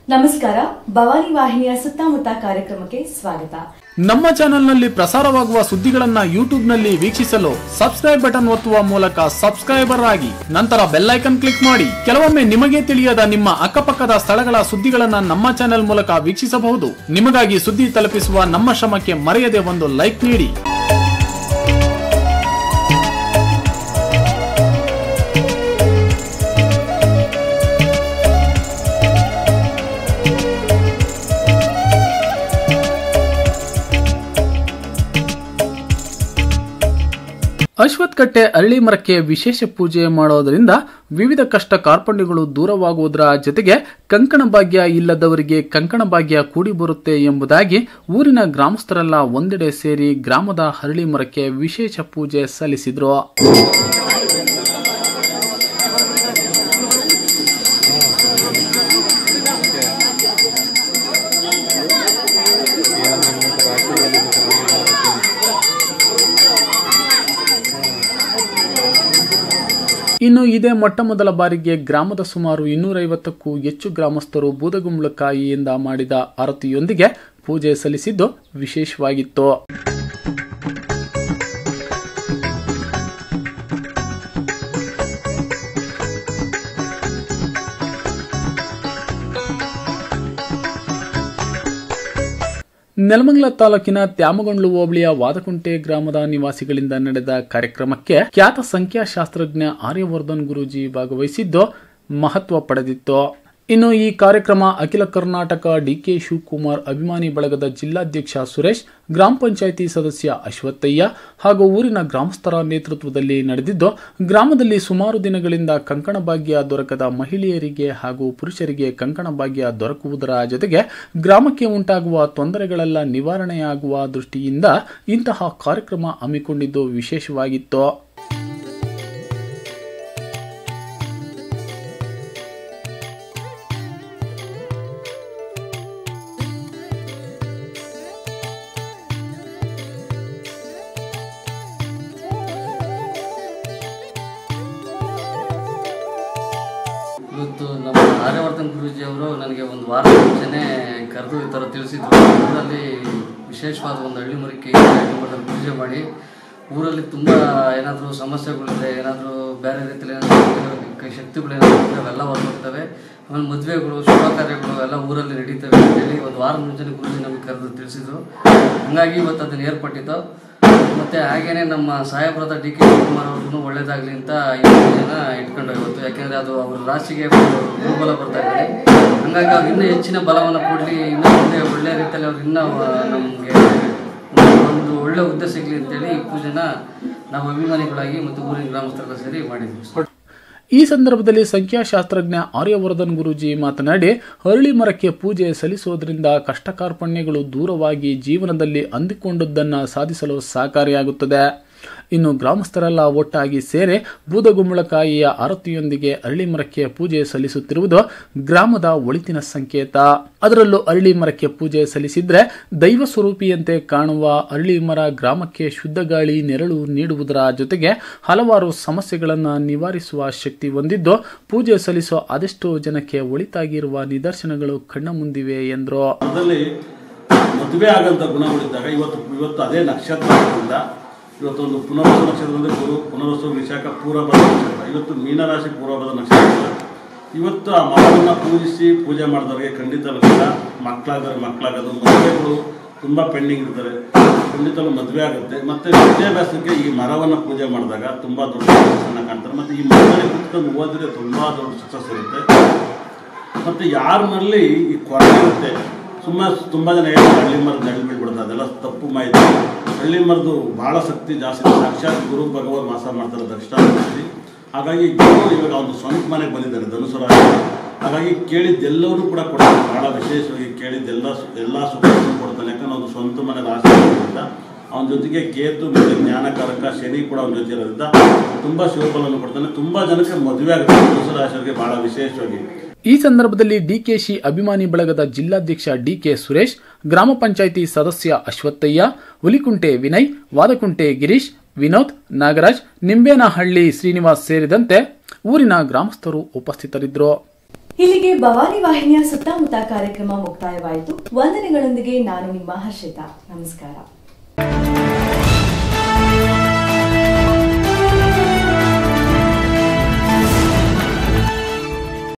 ನಮಸ್ಕಾರ ಭವಾನಿ ವಾಹಿನಿಯ ಸುತ್ತಮುತ್ತ ಕಾರ್ಯಕ್ರಮಕ್ಕೆ ಸ್ವಾಗತ ನಮ್ಮ ಚಾನೆಲ್ನಲ್ಲಿ ಪ್ರಸಾರವಾಗುವ ಸುದ್ದಿಗಳನ್ನ ಯೂಟ್ಯೂಬ್ನಲ್ಲಿ ವೀಕ್ಷಿಸಲು ಸಬ್ಸ್ಕ್ರೈಬ್ ಬಟನ್ ಒತ್ತುವ ಮೂಲಕ ಸಬ್ಸ್ಕ್ರೈಬರ್ ಆಗಿ ನಂತರ ಬೆಲ್ಲೈಕನ್ ಕ್ಲಿಕ್ ಮಾಡಿ ಕೆಲವೊಮ್ಮೆ ನಿಮಗೆ ತಿಳಿಯದ ನಿಮ್ಮ ಅಕ್ಕಪಕ್ಕದ ಸ್ಥಳಗಳ ಸುದ್ದಿಗಳನ್ನ ನಮ್ಮ ಚಾನೆಲ್ ಮೂಲಕ ವೀಕ್ಷಿಸಬಹುದು ನಿಮಗಾಗಿ ಸುದ್ದಿ ತಲುಪಿಸುವ ನಮ್ಮ ಶ್ರಮಕ್ಕೆ ಮರೆಯದೆ ಒಂದು ಲೈಕ್ ನೀಡಿ ಅಶ್ವತ್ಥಕಟ್ಟೆ ಅರಳಿ ಮರಕ್ಕೆ ವಿಶೇಷ ಪೂಜೆ ಮಾಡೋದರಿಂದ ವಿವಿಧ ಕಷ್ಟ ಕಾರ್ಪಣ್ಯಗಳು ದೂರವಾಗುವುದರ ಜೊತೆಗೆ ಕಂಕಣ ಭಾಗ್ಯ ಇಲ್ಲದವರಿಗೆ ಕಂಕಣ ಭಾಗ್ಯ ಕೂಡಿ ಬರುತ್ತೆ ಎಂಬುದಾಗಿ ಊರಿನ ಗ್ರಾಮಸ್ಥರೆಲ್ಲ ಒಂದೆಡೆ ಸೇರಿ ಗ್ರಾಮದ ಹರಳಿ ಮರಕ್ಕೆ ವಿಶೇಷ ಪೂಜೆ ಸಲ್ಲಿಸಿದ್ರು ಇನ್ನು ಇದೇ ಮೊಟ್ಟ ಮೊದಲ ಬಾರಿಗೆ ಗ್ರಾಮದ ಸುಮಾರು ಇನ್ನೂರೈವತ್ತಕ್ಕೂ ಹೆಚ್ಚು ಗ್ರಾಮಸ್ಥರು ಬೂದಗುಂಬಳಕಾಯಿಯಿಂದ ಮಾಡಿದ ಆರತಿಯೊಂದಿಗೆ ಪೂಜೆ ಸಲ್ಲಿಸಿದ್ದು ವಿಶೇಷವಾಗಿತ್ತು ನೆಲಮಂಗಲ ತಾಲೂಕಿನ ತ್ಯಾಮಗೊಂಡ್ಲು ಹೋಬಳಿಯ ವಾದಕುಂಟೆ ಗ್ರಾಮದ ನಿವಾಸಿಗಳಿಂದ ನಡೆದ ಕಾರ್ಯಕ್ರಮಕ್ಕೆ ಖ್ಯಾತ ಸಂಖ್ಯಾಶಾಸ್ತ್ರಜ್ಞ ಆರ್ಯವರ್ಧನ್ ಗುರೂಜಿ ಭಾಗವಹಿಸಿದ್ದು ಮಹತ್ವ ಪಡೆದಿತ್ತು ಇನ್ನು ಈ ಕಾರ್ಯಕ್ರಮ ಅಖಿಲ ಕರ್ನಾಟಕ ಡಿಕೆ ಶಿವಕುಮಾರ್ ಅಭಿಮಾನಿ ಬಳಗದ ಜಿಲ್ಲಾಧ್ಯಕ್ಷ ಸುರೇಶ್ ಗ್ರಾಮ ಪಂಚಾಯಿತಿ ಸದಸ್ಯ ಅಶ್ವತ್ಥಯ್ಯ ಹಾಗೂ ಊರಿನ ಗ್ರಾಮಸ್ಥರ ನೇತೃತ್ವದಲ್ಲಿ ನಡೆದಿದ್ದು ಗ್ರಾಮದಲ್ಲಿ ಸುಮಾರು ದಿನಗಳಿಂದ ಕಂಕಣ ಭಾಗ್ಯ ದೊರಕದ ಮಹಿಳೆಯರಿಗೆ ಹಾಗೂ ಪುರುಷರಿಗೆ ಕಂಕಣ ಭಾಗ್ಯ ದೊರಕುವುದರ ಜೊತೆಗೆ ಗ್ರಾಮಕ್ಕೆ ಉಂಟಾಗುವ ತೊಂದರೆಗಳೆಲ್ಲ ನಿವಾರಣೆಯಾಗುವ ದೃಷ್ಟಿಯಿಂದ ಇಂತಹ ಕಾರ್ಯಕ್ರಮ ಹಮ್ಮಿಕೊಂಡಿದ್ದು ವಿಶೇಷವಾಗಿತ್ತು ಇವತ್ತು ನಮ್ಮ ಆರ್ಯವರ್ಧನ್ ಗುರೂಜಿ ಅವರು ನನಗೆ ಒಂದು ವಾರ ಮುಂಚೆನೇ ಕರೆದು ಈ ಥರ ತಿಳಿಸಿದ್ರು ಊರಲ್ಲಿ ವಿಶೇಷವಾದ ಒಂದು ಹಳ್ಳಿ ಮರಿಕೆ ಆರ್ಯವರ್ಧನ್ ಪೂಜೆ ಮಾಡಿ ಊರಲ್ಲಿ ತುಂಬ ಏನಾದರೂ ಸಮಸ್ಯೆಗಳಿದೆ ಏನಾದರೂ ಬೇರೆ ರೀತಿಯಲ್ಲಿ ಏನಾದರೂ ಶಕ್ತಿಗಳು ಏನಾದರೂ ಇದ್ರೆ ಅವೆಲ್ಲ ಹೊರಟೋಗ್ತವೆ ಆಮೇಲೆ ಮದುವೆಗಳು ಶುಭ ಕಾರ್ಯಗಳು ಎಲ್ಲ ಊರಲ್ಲಿ ನಡೀತವೆ ಅಂತೇಳಿ ಒಂದು ವಾರ ಮುಂಚೆನೇ ಗುರೂಜಿ ನಮಗೆ ಕರೆದು ತಿಳಿಸಿದ್ರು ಹಾಗಾಗಿ ಇವತ್ತು ಅದನ್ನು ಏರ್ಪಟ್ಟಿದ್ದು ಮತ್ತೆ ಹಾಗೇನೆ ನಮ್ಮ ಸಾಹೇಬ್ರದ ಡಿ ಕೆ ಶಿವಕುಮಾರ್ ಅವ್ರಿಗೂ ಒಳ್ಳೇದಾಗ್ಲಿ ಅಂತ ಈ ಜನ ಇಟ್ಕೊಂಡು ಇವತ್ತು ಯಾಕೆಂದ್ರೆ ಅದು ಅವ್ರ ರಾಶಿಗೆ ದುರ್ಬಲ ಬರ್ತಾ ಇದೆ ಹಂಗಾಗಿ ಅವ್ರು ಇನ್ನೂ ಹೆಚ್ಚಿನ ಬಲವನ್ನು ಕೊಡಲಿ ಇನ್ನೂ ಮುಂದೆ ಒಳ್ಳೆ ರೀತಿಯಲ್ಲಿ ಅವ್ರು ಇನ್ನೂ ನಮಗೆ ಒಂದು ಒಳ್ಳೆ ಹುದ್ದೆ ಸಿಗ್ಲಿ ಅಂತೇಳಿ ಈ ಪೂಜೆನ ನಾವು ಅಭಿಮಾನಿಗಳಾಗಿ ಮತ್ತು ಊರಿನ ಗ್ರಾಮಸ್ಥರೆಲ್ಲ ಸೇರಿ ಮಾಡಿದ್ವಿ ಈ ಸಂದರ್ಭದಲ್ಲಿ ಸಂಖ್ಯಾಶಾಸ್ತ್ರಜ್ಞ ಆರ್ಯವರ್ಧನ್ ಗುರೂಜಿ ಮಾತನಾಡಿ ಹರಳಿ ಮರಕ್ಕೆ ಪೂಜೆ ಸಲ್ಲಿಸೋದ್ರಿಂದ ಕಷ್ಟ ಕಾರ್ಪಣ್ಯಗಳು ದೂರವಾಗಿ ಜೀವನದಲ್ಲಿ ಅಂದಿಕೊಂಡದ್ದನ್ನು ಸಾಧಿಸಲು ಸಹಕಾರಿಯಾಗುತ್ತದೆ ಇನ್ನು ಗ್ರಾಮಸ್ಥರೆಲ್ಲ ಒಟ್ಟಾಗಿ ಸೇರಿ ಬೂದಗುಂಬಳಕಾಯಿಯ ಆರತಿಯೊಂದಿಗೆ ಅರಳಿ ಮರಕ್ಕೆ ಪೂಜೆ ಸಲ್ಲಿಸುತ್ತಿರುವುದು ಗ್ರಾಮದ ಒಳಿತಿನ ಸಂಕೇತ ಅದರಲ್ಲೂ ಅರಳಿ ಮರಕ್ಕೆ ಪೂಜೆ ಸಲ್ಲಿಸಿದ್ರೆ ದೈವ ಸ್ವರೂಪಿಯಂತೆ ಕಾಣುವ ಅರಳಿ ಮರ ಗ್ರಾಮಕ್ಕೆ ಶುದ್ಧ ಗಾಳಿ ನೆರಳು ನೀಡುವುದರ ಜೊತೆಗೆ ಹಲವಾರು ಸಮಸ್ಯೆಗಳನ್ನು ನಿವಾರಿಸುವ ಶಕ್ತಿ ಹೊಂದಿದ್ದು ಪೂಜೆ ಸಲ್ಲಿಸೋ ಅದೆಷ್ಟೋ ಜನಕ್ಕೆ ಒಳಿತಾಗಿರುವ ನಿದರ್ಶನಗಳು ಕಣ್ಣ ಮುಂದಿವೆ ಎಂದರು ಅದರಲ್ಲಿ ಮದುವೆ ಆಗಂತ ಗುಣಗಳಿದ್ದಾಗ ಇವತ್ತು ಇವತ್ತು ಅದೇ ನಕ್ಷತ್ರದಿಂದ ಇವತ್ತೊಂದು ಪುನರ್ವಸು ನಕ್ಷತ್ರ ಅಂದರೆ ಗುರು ಪುನರ್ವಸು ವಿಶಾಖ ಪೂರ್ವಭದ ನಕ್ಷತ್ರ ಇವತ್ತು ಮೀನರಾಶಿ ಪೂರ್ವಭದ ನಕ್ಷತ್ರ ಇವತ್ತು ಆ ಮರವನ್ನು ಪೂಜಿಸಿ ಪೂಜೆ ಮಾಡಿದವರಿಗೆ ಖಂಡಿತ ಕೂಡ ಮಕ್ಕಳಾದರೆ ಮಕ್ಕಳಾಗೋದು ಮದುವೆಗಳು ತುಂಬ ಪೆಂಡಿಂಗ್ ಇರ್ತಾರೆ ಖಂಡಿತಲು ಮದುವೆ ಆಗುತ್ತೆ ಮತ್ತು ವಿದ್ಯಾಭ್ಯಾಸಕ್ಕೆ ಈ ಮರವನ್ನು ಪೂಜೆ ಮಾಡಿದಾಗ ತುಂಬ ದೊಡ್ಡ ಸಕ್ಸಸ್ಸನ್ನು ಕಾಣ್ತಾರೆ ಮತ್ತು ಈ ಮರದಲ್ಲಿ ಕುತ್ಕೊಂಡು ಓದಿದ್ರೆ ತುಂಬ ದೊಡ್ಡ ಸಕ್ಸಸ್ ಇರುತ್ತೆ ಮತ್ತು ಯಾರನಲ್ಲಿ ಈ ಕೊರತೆ ಇರುತ್ತೆ ಸುಮ್ಮನೆ ತುಂಬ ಜನ ಹೇಳ್ತಾರೆ ಹಳ್ಳಿ ಮರದ ಜಗಳ ಬಿಡ್ಬಿಡ್ತಾರೆ ಅದೆಲ್ಲ ತಪ್ಪು ಮಾಹಿತಿ ಹಳ್ಳಿ ಮರದು ಭಾಳ ಶಕ್ತಿ ಜಾಸ್ತಿ ಇದೆ. ಸಾಕ್ಷಾತ್ ಗುರು ಭಗವಾನ್ ವಾಸ ಮಾಡ್ತಾರೆ ದಕ್ಷಿಣಾಮೂರ್ತಿ ಹಾಗಾಗಿ ಗುರು ಇವಾಗ ಒಂದು ಸ್ವಂತ ಮನೆಗೆ ಬಂದಿದ್ದಾರೆ ಧನುಸು ರಾಶಿ ಹಾಗಾಗಿ ಕೇಳಿದ್ದೆಲ್ಲವೂ ಕೂಡ ಕೊಡ್ತಾರೆ ಭಾಳ ವಿಶೇಷವಾಗಿ ಕೇಳಿದ್ದೆಲ್ಲ ಸು- ಎಲ್ಲ ಸುಖವನ್ನು ಕೊಡ್ತಾನೆ ಯಾಕಂದ್ರೆ ಒಂದು ಸ್ವಂತ ಮನೆ ರಾಶಿ ಇರೋದ್ರಿಂದ ಅವನ ಜೊತೆಗೆ ಕೇತು ಮತ್ತು ಜ್ಞಾನಕಾರಕ ಶನಿ ಕೂಡ ಅವನ ಜೊತೆ ಇರೋದ್ರಿಂದ ತುಂಬ ಶಿವಫಲವನ್ನು ಕೊಡ್ತಾನೆ ತುಂಬ ಜನಕ್ಕೆ ಮದುವೆ ಆಗುತ್ತೆ ಧನುಸು ರಾಶಿಯವರಿಗೆ ಭಾಳ ವಿಶೇಷವಾಗಿ ಈ ಸಂದರ್ಭದಲ್ಲಿ ಡಿಕೆಶಿ ಅಭಿಮಾನಿ ಬಳಗದ ಜಿಲ್ಲಾಧ್ಯಕ್ಷ ಡಿಕೆ ಸುರೇಶ್ ಗ್ರಾಮ ಪಂಚಾಯಿತಿ ಸದಸ್ಯ ಅಶ್ವತ್ಥಯ್ಯ ಹುಲಿಕುಂಟೆ ವಿನಯ್ ವಾದಕುಂಟೆ ಗಿರೀಶ್ ವಿನೋದ್ ನಾಗರಾಜ್ ನಿಂಬೇನಹಳ್ಳಿ ಶ್ರೀನಿವಾಸ್ ಸೇರಿದಂತೆ ಊರಿನ ಗ್ರಾಮಸ್ಥರು ಉಪಸ್ಥಿತರಿದ್ದರು ಇಲ್ಲಿಗೆ ಭವಾನಿ ವಾಹಿನಿಯ ಸುತ್ತಮುತ್ತ ಕಾರ್ಯಕ್ರಮ ಮುಕ್ತಾಯವಾಯಿತು ವಂದನೆಗಳೊಂದಿಗೆ ನಾನು ನಿಮ್ಮ ಹರ್ಷಿತಾ ನಮಸ್ಕಾರ